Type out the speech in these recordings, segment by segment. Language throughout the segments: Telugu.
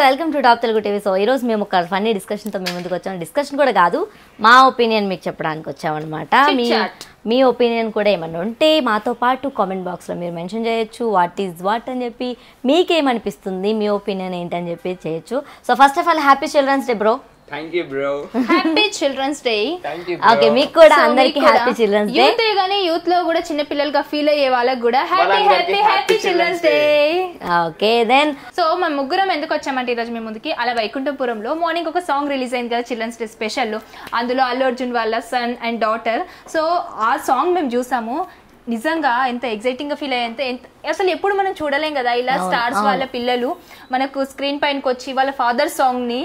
Welcome to top Telugu TV so ఈరోజు మేము ఒక ఫన్నీ డిస్కషన్తో మేము ముందుకు వచ్చాము డిస్కషన్ కూడా కాదు మా ఒపీనియన్ మీకు చెప్పడానికి వచ్చామన్నమాట మీ మీ ఒపీనియన్ కూడా ఏమన్నా ఉంటే మాతో పాటు కామెంట్ బాక్స్లో మీరు మెన్షన్ చేయొచ్చు వాట్ ఈజ్ వాట్ అని చెప్పి మీకేమనిపిస్తుంది మీ ఒపీనియన్ ఏంటని చెప్పి చేయొచ్చు so first of all happy children's day bro thank you bro happy children's day thank you okay మీకు కూడా అందరికి హ్యాపీ చిల్డ్రన్స్ డే యూత్ గానీ యూత్ లో కూడా చిన్న పిల్లలుగా ఫీల్ అయ్యే వాళ్ళకి కూడా హ్యాపీ వాళ్ళందరికీ happy happy happy children's day okay then so మా ముగ్గురం ఎందుకు వచ్చామంటే ఈరోజు మీ ముందుకి అలా వైకుంఠపురంలో మార్నింగ్ ఒక సాంగ్ రిలీజ్ అయింది కదా చిల్డ్రన్స్ డే స్పెషల్ అందులో అల్లు అర్జున్ వాళ్ళ సన్ అండ్ డాటర్ సో ఆ సాంగ్ మేము చూసాము నిజంగా ఎంత ఎగ్జైటింగ్ గా ఫీల్ అయ్యేంత ఎంత అసలు ఎప్పుడు మనం చూడలేం కదా ఇలా స్టార్స్ వాళ్ళ పిల్లలు మనకు స్క్రీన్ పైనకి వచ్చి వాళ్ళ ఫాదర్ సాంగ్ ని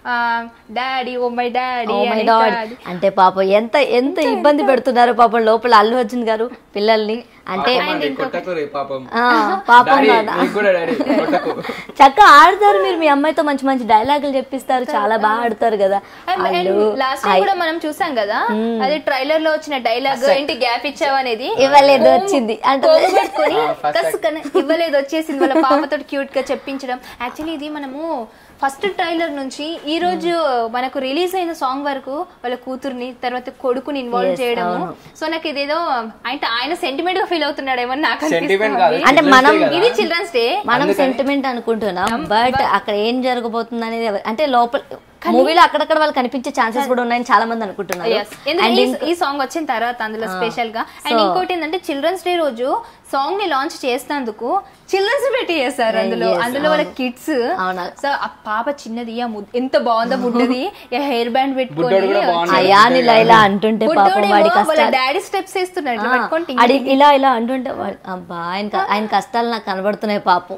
daddy oh my daddy oh my god అంటే పాపం ఎంత ఎంత ఇబ్బంది పెడుతున్నారు పాపం లోపల అల్లు అర్జున్ గారు పిల్లల్ని అంటే కొట్టకు రే పాపం ఆ, పాపం డాడీ కాదా నీకు కూడా డాడీ కొట్టకు చక్కగా ఆడతారు మీరు మీ అమ్మాయితో మంచి మంచి డైలాగులు చెప్పిస్తారు చాలా బాగా ఆడతారు కదా వాళ్ళు లాస్ట్ టైం కూడా మనం చూసాం కదా అది ట్రైలర్ లో వచ్చిన డైలాగ్ ఏంటి గ్యాప్ ఇచ్చావు అనేది ఇవ్వలేదు వచ్చింది అంటే కోపం పెట్టుకొని కసుకనే ఇవ్వలేదు వచ్చేసింది వాళ్ళ పాపతో క్యూట్ గా చెప్పించడం యాక్చువల్లీ ఇది మనము ఫస్ట్ ట్రైలర్ నుంచి ఈ రోజు మనకు రిలీజ్ అయిన సాంగ్ వరకు వాళ్ళ కూతుర్ని తర్వాత కొడుకుని ఇన్వాల్వ్ చేయడము సో నాకు ఇదేదో అంటే ఆయన సెంటిమెంట్ గా ఫీల్ అవుతున్నాడేమో నాకు సెంటిమెంట్ కాదు అనిపిస్తుంది. అంటే మనం ఇది చిల్డ్రన్స్ డే మనం సెంటిమెంట్ అనుకుంటున్నాం బట్ అక్కడ ఏం జరగబోతుంది అనేది ఎవ- అంటే లోపల మూవీలో అక్కడక్కడ వాళ్ళు కనిపించే ఛాన్సెస్ కూడా ఉన్నాయని చాలా మంది అనుకుంటున్నారు Yes. ఎందుకంటే ఈ- ఈ సాంగ్ వచ్చిన తర్వాత అందులో స్పెషల్ గా అండ్ ఇంకోటి ఏంటంటే చిల్డ్రన్స్ డే రోజు సాంగ్ ని లాంచ్ చేసినందుకు చిల్డ్రన్స్ పెట్టి చేస్తారు అందులో Yes, అందులో వాళ్ళ కిడ్స్ అవునా. సో ఆ పాప చిన్నది ఆ ముద్ద- ఎంత బాగుందో బుడ్డది హెయిర్ బ్యాండ్ బుడ్డోడు పెట్టుకొని కూడా బాగున్నాడు. అయా ఇలా ఇలా అంటుంటే పాపం బుడ్డోడేమో వాడి వాళ్ళ కష్టాలు డాడీ స్టెప్స్ వేస్తున్నాడు ఇట్లా ఆ, పట్టుకొని టింగ్ అడి ఇలా ఇలా అంటుంటే వాడు- అబ్బా ఆయన క- ఆయన కష్టాలు నాకు కనబడుతున్నాయి పాపం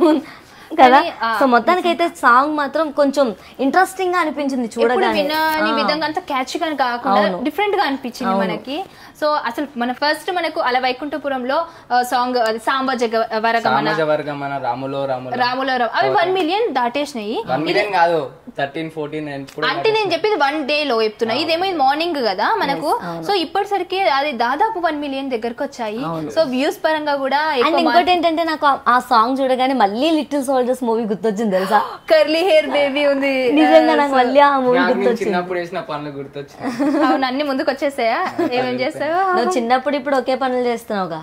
కదా సో మొత్తానికి అయితే సాంగ్ మాత్రం కొంచెం ఇంట్రెస్టింగ్ గా అనిపించింది ఎప్పుడు చూడగానే వినని విధంగా అంత క్యాచ్ గా కాకుండా డిఫరెంట్ గా అనిపించింది మనకి సో అసలు మన ఫస్ట్ మనకు అలా వైకుంఠపురంలో సాంగ్ సాంబ జగ వరగమన సామాజ వర్గం మన రాములో రాములో రాములో రామ్ అవి వన్ మిలియన్ దాటేసినాయి వన్ మిలియన్ కాదు థర్టీన్ ఫోర్టీన్ అంటే నేను చెప్పేది వన్ డే లో చెప్తున్నా ఇదేమో మార్నింగ్ కదా మనకు సో ఇప్పటిసరికి అది దాదాపు వన్ మిలియన్ దగ్గరకు వచ్చాయి సో వ్యూస్ పరంగా కూడా అండ్ ఇంకోటి ఏంటంటే నాకు ఆ- ఆ సాంగ్ చూడగానే మళ్ళీ లిటిల్ సోల్జర్స్ మూవీ గుర్తొచ్చింది తెలుసా కర్లీ హెయిర్ బేబీ ఉంది నిజంగా నాకు మళ్ళీ ఆ మూవీ నాకు నేను గుర్తొచ్చింది చిన్నప్పుడు వేసిన పనులు గుర్తొచ్చి అవును అన్ని ముందుకు వచ్చేసాయా ఏమేం చేస్తావా నువ్వు చిన్నప్పుడు ఇప్పుడు ఒకే పనులు చేస్తున్నావుగా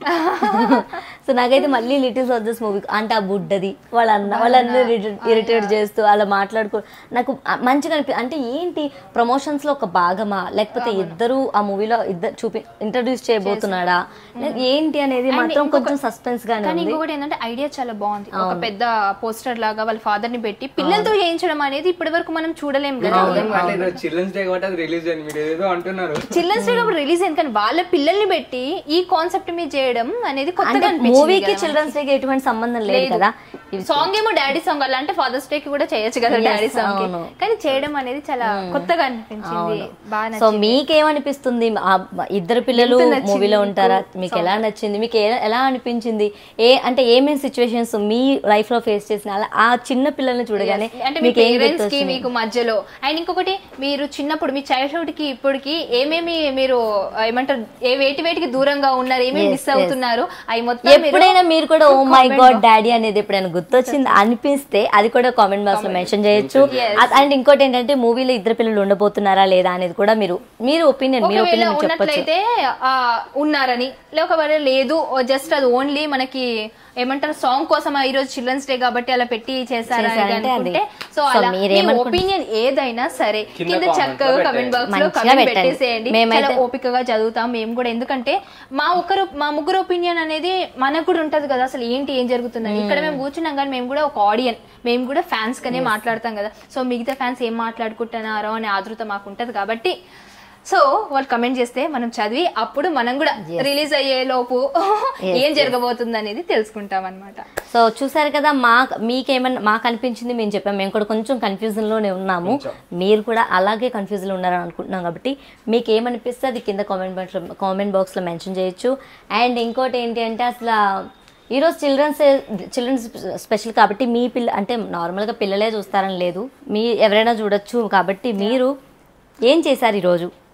సో నాకైతే మళ్ళీ లిటిల్ సోల్జర్స్ మూవీ అంటే ఆ బుడ్డది వాళ్ళ అన్న వాళ్ళందరూ ఇరిటేట్ చేస్తూ అలా మాట్లాడుకో నాకు ఆ మంచిగా అనిపి అంటే ఏంటి ప్రమోషన్స్ లో ఒక భాగమా లేకపోతే ఇద్దరు ఆ మూవీలో ఇద్దరు చూపి ఇంట్రడ్యూస్ చేయబోతున్నాడా లే- ఏంటి అనేది మాత్రం కొంచెం సస్పెన్స్ గానే కానీ ఉంది ఇంకొకటి ఏంటంటే ఐడియా చాలా బాగుంది ఒక పెద్ద పోస్టర్ లాగా వాళ్ళ ఫాదర్ ని పెట్టి పిల్లలతో చేయించడం అనేది ఇప్పటి వరకు మనం చూడలేం కదా చిల్డ్రన్స్ డే కాబట్టి అది రిలీజ్ అయింది మీరు ఏదో అంటున్నారు చిల్డ్రన్స్ డే కాబట్టి రిలీజ్ అయింది కానీ వాళ్ళ పిల్లల్ని పెట్టి ఈ కాన్సెప్ట్ మీద చేయడం అనేది కొత్తగా అంటే మూవీకి చిల్డ్రన్స్ డేకి ఎటువంటి సంబంధం లేదు కదా సాంగ్ ఏమో డాడీ సాంగ్ అలా అంటే ఫాదర్స్ డే కి కూడా చేయొచ్చు కదా డాడీ సాంగ్ అవును. కానీ చేయడం అనేది చాలా కొత్తగా అనిపించింది బాగా సో మీకేమనిపిస్తుంది ఆ ఇద్దరు పిల్లలు మూవీలో ఉంటారా మీకు ఎలా నచ్చింది మీకు ఏ- ఎలా అనిపించింది ఏ అంటే ఏమేమి సిచ్యువేషన్స్ మీ లైఫ్ లో ఫేస్ చేసిన అలా ఆ చిన్న పిల్లల్ని చూడగానే అంటే మీ మీకు ఏం పేరెంట్స్ కి గుర్తొచ్చింది? మీకు మధ్యలో అండ్ ఇంకొకటి మీరు చిన్నప్పుడు మీ చైల్డ్హుడ్ కి ఇప్పటికి ఏమేమి మీరు ఆ, ఏమంటారు ఏ వేటి వేటికి దూరంగా ఉన్నారు ఏమేమి మిస్ అవుతున్నారు అవి మొత్తం మీరు ఎప్పుడైనా మీరు కూడా ఓ మై గాడ్ డాడీ అనేది ఎప్పుడైనా గుర్తొచ్చింది అనిపిస్తే అది కూడా కామెంట్ బాక్స్ లో మెన్షన్ చేయొచ్చు అండ్ ఇంకోటి ఏంటంటే మూవీలో ఇద్దరు పిల్లలు ఉండబోతున్నారా లేదా అనేది కూడా మీరు మీరు ఒపీనియన్ మీరు ఒకవేళ ఒపీనియన్ చెప్పొచ్చు ఉన్నట్లయితే ఆ, ఉన్నారని లేకపోతే లేదు జస్ట్ అది ఓన్లీ మనకి ఏమంటారు సాంగ్ కోసం ఈ రోజు చిల్డ్రన్స్ డే కాబట్టి అలా పెట్టి చేశారా అని చేశారంటే అది. అనుకుంటే సో So అలా మీరేమనుకుంటున్నారు? ఒపీనియన్ ఏదైనా సరే కింద కింద comment చక్కగా లో కమెంట్ బాక్స్ లో మంచిగా కమెంట్ పెట్టండి. పెట్టేసేయండి మేమైతే- చాలా ఓపికగా చదువుతాం మేము కూడా ఎందుకంటే మా ఒకరు మా ముగ్గురు ఒపీనియన్ అనేది మనకు కూడా ఉంటది కదా అసలు ఏంటి ఏం జరుగుతుందని ఇక్కడ మేము కూర్చున్నాం కానీ మేము కూడా ఒక ఆడియన్ మేము కూడా ఫ్యాన్స్ కనే మాట్లాడతాం కదా సో మిగతా ఫ్యాన్స్ ఏం మాట్లాడుకుంటున్నారో అనే ఆతృత మాకు ఉంటది కాబట్టి సో వాళ్ళు కమెంట్ చేస్తే మనం చదివి అప్పుడు మనం కూడా రిలీజ్ అయ్యే లోపు ఏం జరగబోతుంది అనేది తెలుసుకుంటాం అనమాట సో చూసారు కదా మా మీకేమన్నా మాకు అనిపించింది మేము చెప్పాము మేము కూడా కొంచెం కన్ఫ్యూజన్ లోనే ఉన్నాము మీరు కూడా అలాగే కన్ఫ్యూజన్ లో ఉన్నారని అనుకుంటున్నాం కాబట్టి మీకు ఏమనిపిస్తే అది కింద కామెంట్ బాక్స్ కామెంట్ బాక్స్ లో మెన్షన్ చేయొచ్చు అండ్ ఇంకోటి ఏంటి అంటే అసలు ఈరోజు చిల్డ్రన్స్ చిల్డ్రన్స్ స్పెషల్ కాబట్టి మీ పిల్ల అంటే నార్మల్గా పిల్లలే చూస్తారని లేదు మీ ఎవరైనా చూడొచ్చు కాబట్టి మీరు ఏం చేశారు ఈరోజు యా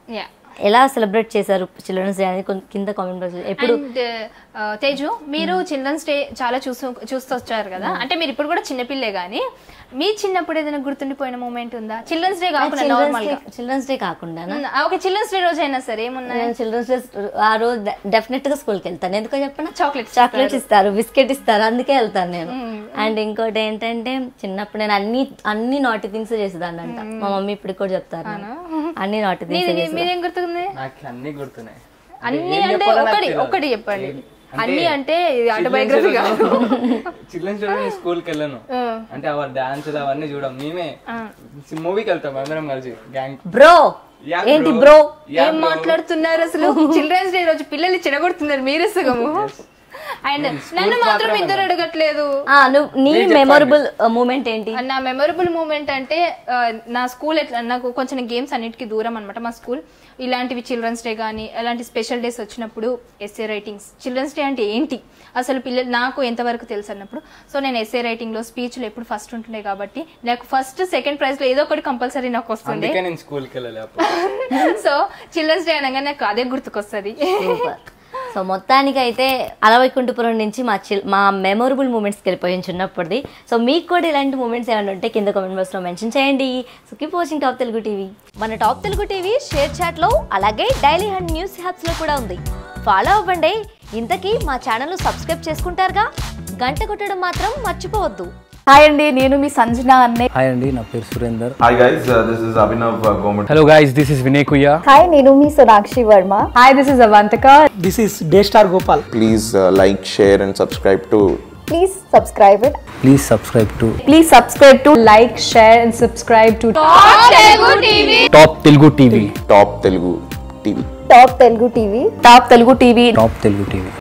ఎలా సెలబ్రేట్ చేశారు చిల్డ్రన్స్ డే అనేది కొంచెం కింద కామెంట్ బాక్స్ ఎప్పుడు అండ్ తేజు మీరు చిల్డ్రన్స్ డే చాలా చూస్తూ చూస్తూ వచ్చారు కదా అంటే మీరు ఇప్పుడు కూడా చిన్నపిల్లే గానీ మీ చిన్నప్పుడు ఏదైనా గుర్తుండిపోయిన మూమెంట్ ఉందా చిల్డ్రన్స్ డే కాకుండా నార్మల్ గా చిల్డ్రన్స్ డే కాకుండా ఉమ్, ఓకే చిల్డ్రన్స్ డే రోజు అయినా సరే ఏమున్నాయి నేను చిల్డ్రన్స్ డే ఆ రోజు డెఫినెట్ గా స్కూల్కి వెళ్తాను ఎందుకో చెప్పనా Chocolates చాక్లెట్స్ ఇస్తారు బిస్కెట్ ఇస్తారు అందుకే వెళ్తాను నేను అండ్ ఇంకోటి ఏంటంటే చిన్నప్పుడు నేను అన్ని అన్ని నాటి థింగ్స్ చేసేదాన్ని అంట మా మమ్మీ ఇప్పుడు కూడా చెప్తారు నాకు. అన్ని నాటి థింగ్స్ మీది మీదేం గుర్తుంది నాకు అన్ని గుర్తున్నాయి అన్ని ఏం అంటే చెప్పాలో నాకు ఒకటి తెలియదు. ఒకటి చెప్పండి ఏం- అన్ని అంటే ఆటోబయోగ్రఫీ కాదు చిల్డ్రన్స్ డే నేను స్కూల్కి వెళ్ళాను అంటే అవర్ డాన్సులు అవన్నీ చూడం మేమే మూవీకి వెళ్తాం అందరం కలిసి గ్యాంగ్ బ్రో ఏంటి బ్రో ఏం మాట్లాడుతున్నారు అసలు చిల్డ్రన్స్ డే రోజు పిల్లల్ని చెడగొడుతున్నారు మీరే సగము అండ్ నన్ను మాత్రం ఇద్దరు అడగట్లేదు నువ్వు నీ మెమొరబుల్ మూమెంట్ ఏంటి నా మెమొరబుల్ మూమెంట్ అంటే ఆ, నా స్కూల్ ఎట్లా నాకు కొంచెం గేమ్స్ అన్నిటికీ దూరం అనమాట మా స్కూల్ ఇలాంటివి చిల్డ్రన్స్ డే కానీ అలాంటి స్పెషల్ డేస్ వచ్చినప్పుడు ఎస్ఏ రైటింగ్స్ చిల్డ్రన్స్ డే అంటే ఏంటి అసలు పిల్లలు నాకు ఎంతవరకు తెలుసు అన్నప్పుడు సో నేను ఎస్ఏ రైటింగ్లో స్పీచ్లు ఎప్పుడు ఫస్ట్ ఉంటుండే కాబట్టి నాకు ఫస్ట్ సెకండ్ ప్రైజ్లో ఏదో ఒకటి కంపల్సరీ నాకు వస్తుంది అందుకే నేను స్కూల్కి వెళ్ళలే అప్పుడు సో చిల్డ్రన్స్ డే అనగానే నాకు అదే గుర్తుకొస్తుంది సూపర్ సో మొత్తానికి అయితే అలవైకుంఠపురం నుంచి మా చిల్ మా మెమొరబుల్ మూమెంట్స్కి వెళ్ళిపోయాం చిన్నప్పటిది సో మీకు కూడా ఇలాంటి మూమెంట్స్ ఏమైనా ఉంటే కింద కామెంట్ బాక్స్లో మెన్షన్ చేయండి so keep watching top Telugu TV మన టాప్ తెలుగు టీవీ షేర్ చాట్లో అలాగే డైలీ హండ్ న్యూస్ హ్యాప్స్లో కూడా ఉంది ఫాలో అవ్వండి ఇంతకీ మా ఛానల్ సబ్స్క్రైబ్ చేసుకుంటారుగా గంట కొట్టడం మాత్రం మర్చిపోవద్దు హాయ్ అండి నేను మీ సంజన అన్నే హాయ్ అండి నా పేరు Surender Hi guys, uh, this is Abhinav uh, Gomet. Hello guys this is Vinay Kuyya hi నేను మీ Sonakshi Varma hi this is Avantika This is Daystar Gopal. Please uh, like, share, and subscribe to please subscribe it please subscribe to please subscribe to like share and subscribe to top Telugu TV Top Telugu TV. Top Telugu TV top Telugu TV top Telugu TV